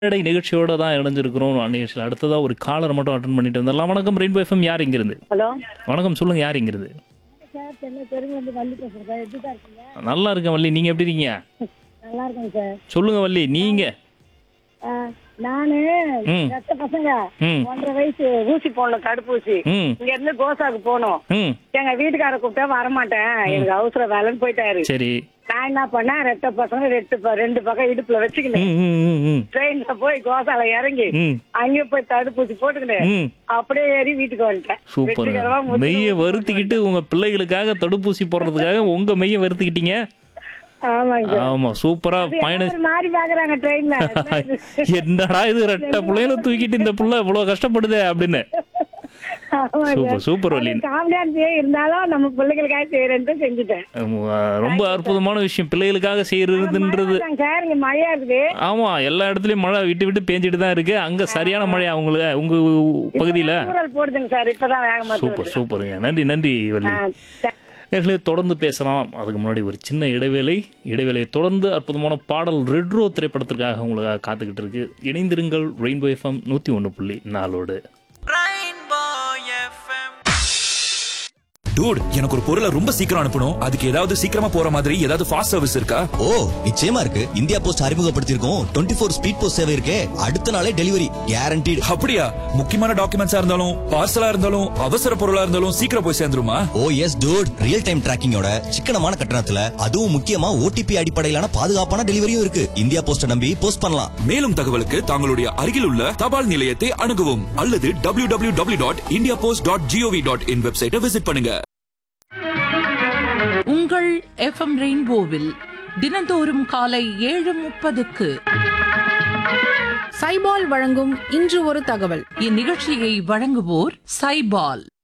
மேடை நிகழ்ச்சியோட தான் இணைஞ்சிருக்கிறோம் நிகழ்ச்சியில் அடுத்ததா ஒரு காலர் மட்டும் அட்டன் பண்ணிட்டு வந்துடலாம் வணக்கம் ரெயின்போ எஃப்எம் யார் இங்கிருந்து ஹலோ வணக்கம் சொல்லுங்க யார் இங்கிருந்து சார் சென்னை தெருங்கு வந்து வள்ளி பேசுகிறேன் சார் எப்படி சார் இருக்கீங்க நல்லா இருக்கேன் வள்ளி நீங்க எப்படி இருக்கீங்க நல்லா இருக்கேங்க சார் சொல்லுங்க வள்ளி நீங்க ஆ, நானு ம். ரத்த பசங்க ம் ஒன்றரை வயசு ஊசி போடணும் தடுப்பூசி ம் இங்க இருந்து கோசாக்கு போகணும் ம் எங்க வீட்டுக்கார கூப்பிட்டா வரமாட்டேன் எனக்கு அவசர வேலைன்னு போயிட்டாரு சரி நான் என்ன பண்ணேன் ரெட்ட பசங்க ரெண்டு ப- ரெண்டு பக்கம் இடுப்புல வச்சுக்கினேன் ம் ம் ம் ம் ட்ரெயின்ல போய் கோசால இறங்கி ம் அங்கேயே போய் தடுப்பூசி போட்டுக்கினேன் ம் அப்படியே ஏறி வீட்டுக்கு வந்துட்டேன் வெற்றிகரமா சூப்பர் முடிச்சு மெய்யை வருத்திக்கிட்டு உங்க பிள்ளைகளுக்காக தடுப்பூசி போடுறதுக்காக உங்க மெய்யை வருத்திக்கிட்டீங்க ஆமாங்க சார். ஆமா சூப்பரா பயண ஒரு மாதிரி பாக்குறாங்க ட்ரெயின்ல என்னடா இது ரெட்ட பிள்ளைகளை தூக்கிட்டு இந்த புள்ள இவ்வளவு கஷ்டப்படுதே அப்படின்னு சூப்பர் சூப்பர் வள்ளி காமெடியா இருந்தாலும் நம்ம பிள்ளைகளுக்காக செய்யறேன்ட்டு செஞ்சுட்டேன் ஆமா, ரொம்ப அற்புதமான விஷயம் பிள்ளைகளுக்காக செய்யறதுன்றது மழை சார் இங்க மழையா இருக்குது ஆமா எல்லா இடத்துலயும் மழை விட்டு விட்டு பேஞ்சிட்டு தான் இருக்கு அங்க சரியான மழை அவங்களுக்கு உங்க பகுதியில தூரல் போடுதுங்க சார் இப்பதான் வேகமா சூப்பர் சூப்பருங்க நன்றி நன்றி வள்ளி ஆ, சரி. நேர்களே தொடர்ந்து பேசலாம் அதுக்கு முன்னாடி ஒரு சின்ன இடைவேளை இடைவேளையை தொடர்ந்து அற்புதமான பாடல் ரெட்ரோ திரைப்படத்திற்காக உங்களுக்காக காத்துக்கிட்டு இருக்கு இணைந்திருங்கள் ரெயின்போ எஃப்எம் நூத்தி ஒன்று புள்ளி நாலோடு டூட் எனக்கு ஒரு பொருளை ரொம்ப சீக்கிரம் அனுப்பணும் அதுக்கு ஏதாவது சீக்கிரமா போற மாதிரி ஏதாவது ஃபாஸ்ட் சர்வீஸ் இருக்கா ஓ நிச்சயமா இருக்கு இந்தியா போஸ்ட் அறிமுகப்படுத்தியிருக்கோம் டுவெண்ட்டி ஃபோர் ஸ்பீட் போஸ்ட் சேவை இருக்கே அடுத்த நாளே டெலிவரி கேரண்டீடு அப்படியா முக்கியமான டாக்குமெண்ட்ஸா இருந்தாலும் பார்சலா இருந்தாலும் அவசர பொருளா இருந்தாலும் சீக்கிரம் போய் சேர்ந்துருமா oh yes dude real time டிராக்கிங்கோட சிக்கனமான கட்டணத்துல அதுவும் முக்கியமா ஓடிபி அடிப்படையிலான பாதுகாப்பான டெலிவரியும் இருக்கு இந்தியா போஸ்ட நம்பி போஸ்ட் பண்ணலாம் மேலும் தகவலுக்கு தங்களுடைய அருகில் உள்ள தபால் நிலையத்தை அணுகவும் அல்லது W W W dot India post dot gov dot in வெப்சைட்டை விசிட் பண்ணுங்க உங்கள் எஃப்எம் ரெயின்போவில் தினந்தோறும் காலை ஏழு முப்பதுக்கு சைபால் வழங்கும் இன்று ஒரு தகவல் இந்நிகழ்ச்சியை வழங்குவோர் சைபால்